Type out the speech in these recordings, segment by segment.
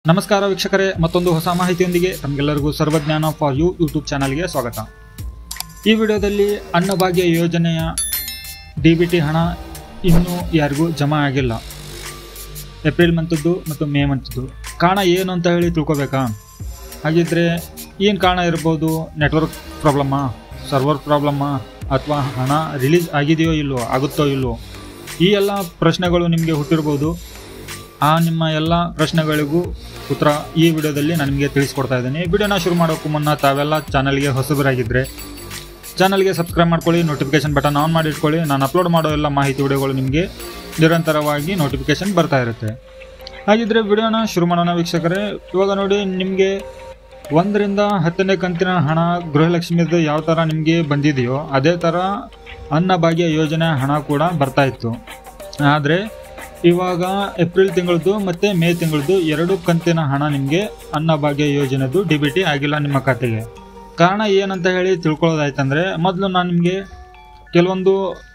ನಮಸ್ಕಾರ ವೀಕ್ಷಕರೇ ಮತ್ತೊಂದು ಹೊಸ ಮಾಹಿತಿಯೊಂದಿಗೆ ತಮಗೆಲ್ಲರಿಗೂ ಸರ್ವಜ್ಞಾನ ಫಾರ್ ಯು ಯೂಟ್ಯೂಬ್ ಚಾನಲ್ಗೆ ಸ್ವಾಗತ ಈ ವಿಡಿಯೋದಲ್ಲಿ ಅನ್ನಭಾಗ್ಯ ಯೋಜನೆಯ ಡಿ ಬಿ ಟಿ ಹಣ ಇನ್ನೂ ಯಾರಿಗೂ ಜಮಾ ಆಗಿಲ್ಲ ಏಪ್ರಿಲ್ ಮಂತದ್ದು ಮತ್ತು ಮೇ ಮಂತದ್ದು ಕಾರಣ ಏನು ಅಂತ ಹೇಳಿ ತಿಳ್ಕೊಬೇಕಾ ಹಾಗಿದ್ರೆ ಏನು ಕಾರಣ ಇರ್ಬೋದು ನೆಟ್ವರ್ಕ್ ಪ್ರಾಬ್ಲಮ್ಮಾ ಸರ್ವರ್ ಪ್ರಾಬ್ಲಮ್ಮಾ ಅಥವಾ ಹಣ ರಿಲೀಸ್ ಆಗಿದೆಯೋ ಇಲ್ವೋ ಆಗುತ್ತೋ ಇಲ್ವೋ ಈ ಎಲ್ಲ ಪ್ರಶ್ನೆಗಳು ನಿಮಗೆ ಹುಟ್ಟಿರ್ಬೋದು ಆ ನಿಮ್ಮ ಎಲ್ಲ ಪ್ರಶ್ನೆಗಳಿಗೂ ಉತ್ತರ ಈ ವಿಡಿಯೋದಲ್ಲಿ ನಾನು ನಿಮಗೆ ತಿಳಿಸ್ಕೊಡ್ತಾ ಇದ್ದೀನಿ ವಿಡಿಯೋನ ಶುರು ಮಾಡೋಕ್ಕೂ ಮುನ್ನ ತಾವೆಲ್ಲ ಚಾನಲ್ಗೆ ಹೊಸಬರಾಗಿದ್ದರೆ ಚಾನಲ್ಗೆ ಸಬ್ಸ್ಕ್ರೈಬ್ ಮಾಡ್ಕೊಳ್ಳಿ ನೋಟಿಫಿಕೇಶನ್ ಬಟನ್ ಆನ್ ಮಾಡಿ ಇಟ್ಕೊಳ್ಳಿ ನಾನು ಅಪ್ಲೋಡ್ ಮಾಡೋ ಎಲ್ಲ ಮಾಹಿತಿ ವಿಡಿಯೋಗಳು ನಿಮಗೆ ನಿರಂತರವಾಗಿ ನೋಟಿಫಿಕೇಶನ್ ಬರ್ತಾ ಇರುತ್ತೆ ಹಾಗಿದ್ರೆ ವಿಡಿಯೋನ ಶುರು ಮಾಡೋಣ ವೀಕ್ಷಕರೇ ಇವಾಗ ನೋಡಿ ನಿಮಗೆ ಒಂದರಿಂದ ಹತ್ತನೇ ಕಂತಿನ ಹಣ ಗೃಹಲಕ್ಷ್ಮಿದು ಯಾವ ಥರ ನಿಮಗೆ ಬಂದಿದೆಯೋ ಅದೇ ಥರ ಅನ್ನಭಾಗ್ಯ ಯೋಜನೆ ಹಣ ಕೂಡ ಬರ್ತಾ ಇತ್ತು ಆದರೆ ಇವಾಗ ಏಪ್ರಿಲ್ ತಿಂಗಳದ್ದು ಮತ್ತು ಮೇ ತಿಂಗಳದ್ದು ಎರಡು ಕಂತಿನ ಹಣ ನಿಮಗೆ ಅನ್ನಭಾಗ್ಯ ಯೋಜನೆದು ಡಿ ಬಿ ಟಿ ಆಗಿಲ್ಲ ನಿಮ್ಮ ಖಾತೆಗೆ ಕಾರಣ ಏನಂತ ಹೇಳಿ ತಿಳ್ಕೊಳ್ಳೋದಾಯ್ತಂದರೆ ಮೊದಲು ನಾನು ನಿಮಗೆ ಕೆಲವೊಂದು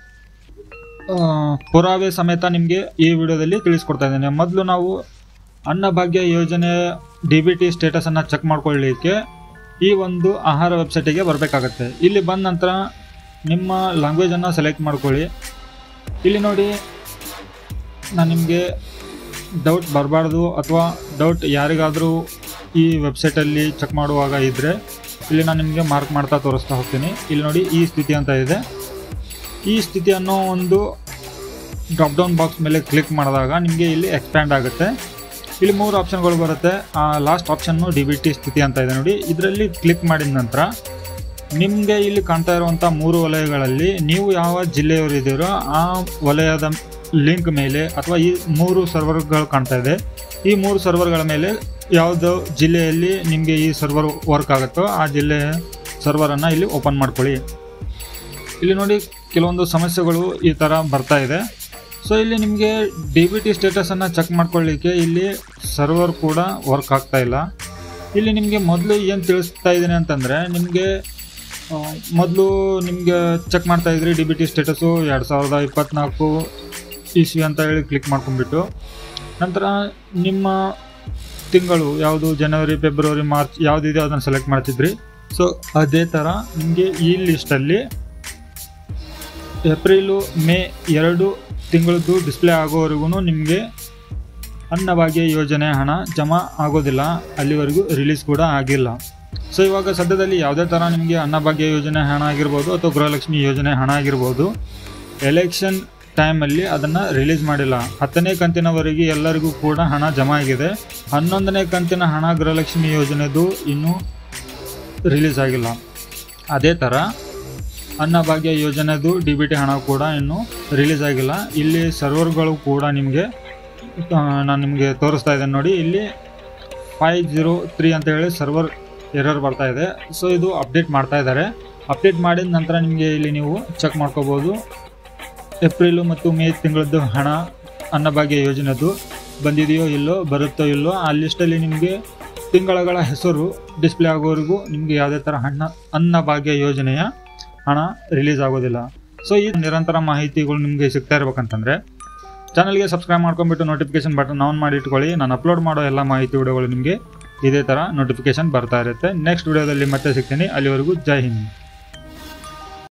ಆ, ಪುರಾವೆ ಸಮೇತ ನಿಮಗೆ ಈ ವಿಡಿಯೋದಲ್ಲಿ ತಿಳಿಸ್ಕೊಡ್ತಾ ಇದ್ದೇನೆ ಮೊದಲು ನಾವು ಅನ್ನಭಾಗ್ಯ ಯೋಜನೆ ಡಿ ಬಿ ಟಿ ಸ್ಟೇಟಸನ್ನು ಚೆಕ್ ಮಾಡ್ಕೊಳ್ಳಿಕ್ಕೆ ಈ ಒಂದು ಆಹಾರ ವೆಬ್ಸೈಟಿಗೆ ಬರಬೇಕಾಗತ್ತೆ ಇಲ್ಲಿ ಬಂದ ನಂತರ ನಿಮ್ಮ ಲ್ಯಾಂಗ್ವೇಜನ್ನು ಸೆಲೆಕ್ಟ್ ಮಾಡ್ಕೊಳ್ಳಿ ಇಲ್ಲಿ ನೋಡಿ ನಾನು ನಿಮಗೆ ಡೌಟ್ ಬರಬಾರ್ದು ಅಥವಾ ಡೌಟ್ ಯಾರಿಗಾದರೂ ಈ ವೆಬ್ಸೈಟಲ್ಲಿ ಚೆಕ್ ಮಾಡುವಾಗ ಇದ್ದರೆ ಇಲ್ಲಿ ನಾನು ನಿಮಗೆ ಮಾರ್ಕ್ ಮಾಡ್ತಾ ತೋರಿಸ್ತಾ ಹೋಗ್ತೀನಿ ಇಲ್ಲಿ ನೋಡಿ ಈ ಸ್ಥಿತಿ ಅಂತ ಇದೆ ಈ ಸ್ಥಿತಿ ಅನ್ನೋ ಒಂದು ಡ್ರಾಪ್ ಡೌನ್ ಬಾಕ್ಸ್ ಮೇಲೆ ಕ್ಲಿಕ್ ಮಾಡಿದಾಗ ನಿಮಗೆ ಇಲ್ಲಿ ಎಕ್ಸ್ಪ್ಯಾಂಡ್ ಆಗುತ್ತೆ ಇಲ್ಲಿ ಮೂರು ಆಪ್ಷನ್ಗಳು ಬರುತ್ತೆ ಆ ಲಾಸ್ಟ್ ಆಪ್ಷನ್ನು ಡಿ ಬಿ ಟಿ ಸ್ಥಿತಿ ಅಂತ ಇದೆ ನೋಡಿ ಇದರಲ್ಲಿ ಕ್ಲಿಕ್ ಮಾಡಿದ ನಂತರ ನಿಮಗೆ ಇಲ್ಲಿ ಕಾಣ್ತಾ ಇರುವಂಥ ಮೂರು ವಲಯಗಳಲ್ಲಿ ನೀವು ಯಾವ ಜಿಲ್ಲೆಯವರಿದ್ದೀರೋ ಆ ವಲಯದ ಲಿಂಕ್ ಮೇಲೆ ಅಥವಾ ಈ ಮೂರು ಸರ್ವರ್ಗಳು ಕಾಣ್ತಾ ಇದೆ ಈ ಮೂರು ಸರ್ವರ್ಗಳ ಮೇಲೆ ಯಾವುದೋ ಜಿಲ್ಲೆಯಲ್ಲಿ ನಿಮಗೆ ಈ ಸರ್ವರ್ ವರ್ಕ್ ಆಗುತ್ತೋ ಆ ಜಿಲ್ಲೆಯ ಸರ್ವರನ್ನು ಇಲ್ಲಿ ಓಪನ್ ಮಾಡ್ಕೊಳ್ಳಿ ಇಲ್ಲಿ ನೋಡಿ ಕೆಲವೊಂದು ಸಮಸ್ಯೆಗಳು ಈ ಥರ ಬರ್ತಾ ಇದೆ ಸೊ ಇಲ್ಲಿ ನಿಮಗೆ ಡಿ ಬಿ ಟಿ ಸ್ಟೇಟಸನ್ನು ಚೆಕ್ ಮಾಡ್ಕೊಳ್ಳಿಕ್ಕೆ ಇಲ್ಲಿ ಸರ್ವರ್ ಕೂಡ ವರ್ಕ್ ಆಗ್ತಾ ಇಲ್ಲ ಇಲ್ಲಿ ನಿಮಗೆ ಮೊದಲು ಏನು ತಿಳಿಸ್ತಾ ಇದ್ದೀನಿ ಅಂತಂದರೆ ನಿಮಗೆ ಮೊದಲು ನಿಮಗೆ ಚೆಕ್ ಮಾಡ್ತಾ ಇದ್ರಿ ಡಿ ಬಿ ಟಿ ಸ್ಟೇಟಸು ಎರಡು ಸಾವಿರದ ಇಪ್ಪತ್ತ್ನಾಲ್ಕು ಇಸ್ವಿ ಅಂತ ಹೇಳಿ ಕ್ಲಿಕ್ ಮಾಡ್ಕೊಂಡ್ಬಿಟ್ಟು ನಂತರ ನಿಮ್ಮ ತಿಂಗಳು ಯಾವುದು ಜನವರಿ ಫೆಬ್ರವರಿ ಮಾರ್ಚ್ ಯಾವುದಿದೆ ಅದನ್ನು ಸೆಲೆಕ್ಟ್ ಮಾಡ್ತಿದ್ರಿ ಸೊ ಅದೇ ಥರ ನಿಮಗೆ ಈ ಲಿಸ್ಟಲ್ಲಿ ಏಪ್ರಿಲು ಮೇ ಎರಡು ತಿಂಗಳದ್ದು ಡಿಸ್ಪ್ಲೇ ಆಗೋವರೆಗೂ ನಿಮಗೆ ಅನ್ನಭಾಗ್ಯ ಯೋಜನೆ ಹಣ ಜಮಾ ಆಗೋದಿಲ್ಲ ಅಲ್ಲಿವರೆಗೂ ರಿಲೀಸ್ ಕೂಡ ಆಗಿಲ್ಲ ಸೊ ಇವಾಗ ಸದ್ಯದಲ್ಲಿ ಯಾವುದೇ ಥರ ನಿಮಗೆ ಅನ್ನಭಾಗ್ಯ ಯೋಜನೆ ಹಣ ಆಗಿರ್ಬೋದು ಅಥವಾ ಗೃಹಲಕ್ಷ್ಮಿ ಯೋಜನೆ ಹಣ ಆಗಿರ್ಬೋದು ಎಲೆಕ್ಷನ್ ಟೈಮಲ್ಲಿ ಅದನ್ನು ರಿಲೀಸ್ ಮಾಡಿಲ್ಲ ಹತ್ತನೇ ಕಂತಿನವರೆಗೆ ಎಲ್ಲರಿಗೂ ಕೂಡ ಹಣ ಜಮಾ ಆಗಿದೆ ಹನ್ನೊಂದನೇ ಕಂತಿನ ಹಣ ಗೃಹಲಕ್ಷ್ಮಿ ಯೋಜನೆದು ಇನ್ನೂ ರಿಲೀಸ್ ಆಗಿಲ್ಲ ಅದೇ ಥರ ಅನ್ನಭಾಗ್ಯ ಯೋಜನೆದು ಡಿ ಬಿ ಟಿ ಹಣ ಕೂಡ ಇನ್ನೂ ರಿಲೀಸ್ ಆಗಿಲ್ಲ ಇಲ್ಲಿ ಸರ್ವರ್ಗಳು ಕೂಡ ನಿಮಗೆ ನಾನು ನಿಮಗೆ ತೋರಿಸ್ತಾ ಇದ್ದೇನೆ ನೋಡಿ ಇಲ್ಲಿ ಫೈವ್ ಜೀರೋ ತ್ರೀ ಅಂತ ಹೇಳಿ ಸರ್ವರ್ ಎರರ್ ಬರ್ತಾ ಇದೆ ಸೊ ಇದು ಅಪ್ಡೇಟ್ ಮಾಡ್ತಾ ಇದ್ದಾರೆ ಅಪ್ಡೇಟ್ ಮಾಡಿದ ನಂತರ ನಿಮಗೆ ಇಲ್ಲಿ ನೀವು ಚೆಕ್ ಮಾಡ್ಕೋಬೋದು ಏಪ್ರಿಲು ಮತ್ತು ಮೇ ತಿಂಗಳದ್ದು ಹಣ ಅನ್ನಭಾಗ್ಯ ಯೋಜನೆದು ಬಂದಿದೆಯೋ ಇಲ್ಲೋ ಬರುತ್ತೋ ಇಲ್ಲೋ ಆ ಲಿಸ್ಟಲ್ಲಿ ನಿಮಗೆ ತಿಂಗಳಗಳ ಹೆಸರು ಡಿಸ್ಪ್ಲೇ ಆಗೋವರೆಗೂ ನಿಮಗೆ ಯಾವುದೇ ಥರ ಹಣ ಅನ್ನಭಾಗ್ಯ ಯೋಜನೆಯ ಹಣ ರಿಲೀಸ್ ಆಗೋದಿಲ್ಲ ಸೊ ಈ ನಿರಂತರ ಮಾಹಿತಿಗಳು ನಿಮಗೆ ಸಿಗ್ತಾ ಇರ್ಬೇಕಂತಂದರೆ ಚಾನಲ್ಗೆ ಸಬ್ಸ್ಕ್ರೈಬ್ ಮಾಡ್ಕೊಂಡ್ಬಿಟ್ಟು ನೋಟಿಫಿಕೇಶನ್ ಬಟನ್ ಆನ್ ಮಾಡಿ ಇಟ್ಕೊಳ್ಳಿ ನಾನು ಅಪ್ಲೋಡ್ ಮಾಡೋ ಎಲ್ಲ ಮಾಹಿತಿ ವಿಡಿಯೋಗಳು ನಿಮಗೆ ಇದೇ ಥರ ನೋಟಿಫಿಕೇಶನ್ ಬರ್ತಾ ಇರುತ್ತೆ ನೆಕ್ಸ್ಟ್ ವಿಡಿಯೋದಲ್ಲಿ ಮತ್ತೆ ಸಿಗ್ತೀನಿ ಅಲ್ಲಿವರೆಗೂ ಜೈ ಹಿಂದ್